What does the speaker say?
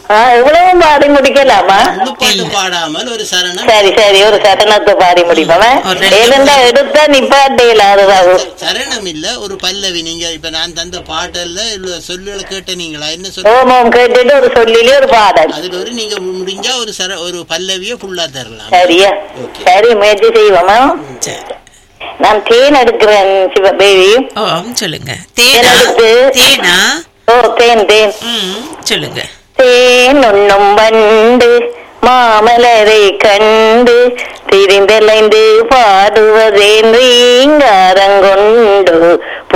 ஆ, இவ்வளவும் பாடி முடிக்கலாமா முழு பாட்டு பாடாமல் ஒரு சரணம் சரி சரி ஒரு சரணத்தை பாடி முடிப்போம் ஒரு ரெண்டு ஏதெண்டா எடுத்தா நிப்பாட்டையில அதுதான் சரணம் இல்ல ஒரு பல்லவி நீங்க இப்ப நான் தந்த பாட்டல்ல இல்ல சொல்லுகளை கேட்ட நீங்களா என்ன சொல்ல ஓம் ஓம் கேட்டுட்டு ஒரு சொல்லிலே ஒரு பாடல் அதுல ஒரு நீங்க முடிஞ்சா ஒரு சர ஒரு பல்லவிய ஃபுல்லா தரலாம் சரியா Okay. சரி முயற்சி செய்வோமா சரி நான் தேன் எடுக்கிறேன் சிவபேவி ஓ சொல்லுங்க தேனா எனக்கு- தேனா ஓ தேன் தேன் ம் சொல்லுங்க தேன் உண்ணும் வண்டு மாமலரை கண்டு திரிந்தலைந்து பாடுவதேன் ரீங்காரங்கொண்டு